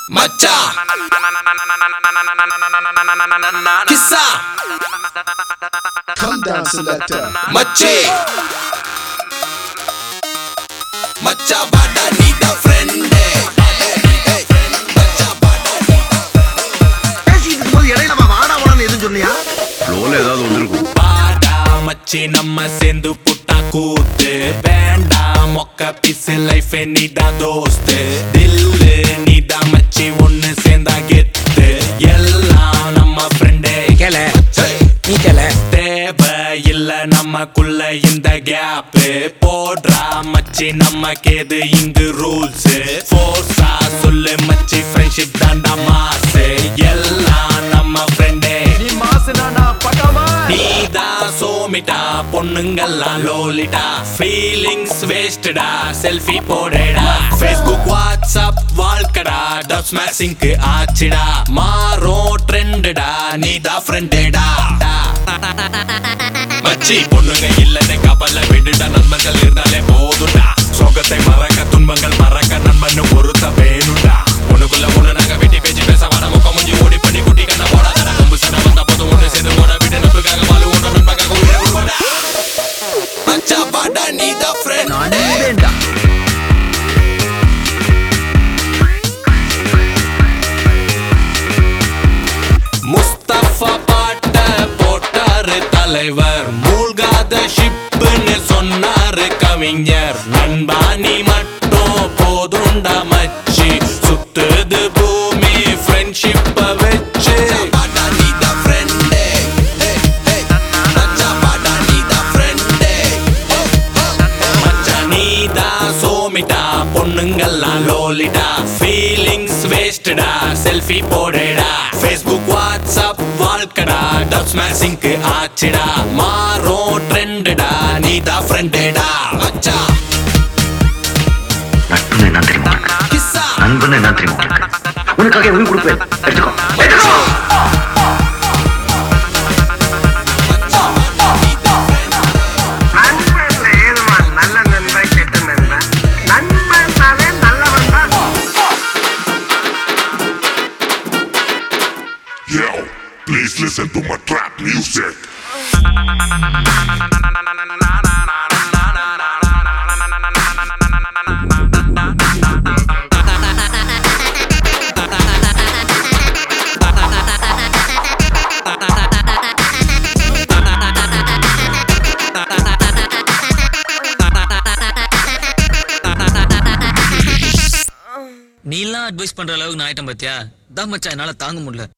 மச்சான் கிஸ்ஸா Come down, selector. மச்சி மச்சா பாடா நீ தான் ஃப்ரெண்டு பேசிட்டு இருக்கும்போது இடையில வா, வாடா வாடான்னு எதுவும் சொன்னியா ஃப்ளோல ஏதாவது வந்திருக்கும் பாடா மச்சி நம்ம சேர்ந்து புட்டா கூத்து வேண்டா மொக்க பீஸ் லைஃப் நீதான் தோஸ்து தில்லு நீதான் மச்சி ஒன்னு சேர்ந்தா கெத்து எல்லாம் நம்ம ஃப்ரெண்டே கேள நீ கேள தேவை இல்ல நமக்குள்ள இந்த கேப் போடுறா மச்சி நமக்கு எது இங்கு ரூல்ஸ் ஃபோர்ஸா சொல்லு மச்சி ஃப்ரெண்ட்ஷிப் தாண்டா மாசு எல்லாம் நம்ம ஃப்ரெண்டே நீதான் சோமிட்டா பொண்ணுங்கெல்லாம் லோலிட்டா ஃபீலிங்ஸ் வேஸ்டடா செல்ஃபி போடடா ஃபேஸ்புக் வாட்ஸ்அப் வாழ்க்கடா டப் ஸ்மாஷிங்க்கு ஆச்சுடா மாறும் ட்ரெண்டடா நீதான் ஃப்ரெண்டடா மச்சி பொண்ணுங்க இல்லன்னு கப்பல்ல விட்டுட்டா நண்பர்கள் இருந்தாலே போதும்டா சோகத்தை மறக்க துன்பங்கள் மறக்க நண்பன் ஒருத்த வேணும்டா உனக்குள்ள ஒண்ணு நாங்க வெட்டி பேச்சு பேச வர முக்கம் முடிஞ்சு ஓடி பண்ணி குட்டி கண்ண போடாத கொம்பு சண்டை வந்த போது ஒண்ணு சேர்ந்து ஓட விட்டு நட்புக்காக வாழு ஒண்ணு நண்பக்காக உயிரை விடுவாடா மச்சா பாடா நீ தான் ஃப்ரெண்ட் வேண்டாம் முஸ்தபா பாட்ட போட்டாரு தலைவர் மூழ்காத ஷிப்புன்னு சொன்னாரு கவிஞர் நண்பா நீ மட்டும் போதுண்டா மச்சி சுத்துது பூமி ஃப்ரெண்ட்ஷிப்ப வச்சு சோமிட்டா பொண்ணுங்கெல்லாம் லோலிட்டா ஃபீலிங்ஸ் வேஸ்டடா செல்ஃபி போடடா ஃபேஸ்புக் வாட்ஸ்அப் வாழ்க்கடா டப் ஸ்மாஷிங்க்கு ஆச்சுடா மாறும் ட்ரெண்டடா நீ தான் ஃப்ரெண்டடா மச்சா நட்புன்னு என்ன தெரியுமா உனக்கு? கிஸ்ஸா நண்பன் என்ன தெரியுமா உனக்கு? உனக்காக உயிர் கொடுப்பேன் எடுத்துக்கோ எடுத்துக்கோ நண்பன்ல ஏதுமா நல்ல நண்பன் கெட்ட நண்பன் நண்பன்னாலே நல்லவன் தான் Yo, please listen to my trap music. நீ எல்லாம் அட்வைஸ் பண்ற அளவுக்கு நான் ஆயிட்டேன் பாத்தியா தான் மச்சான் என்னால தாங்க முடியல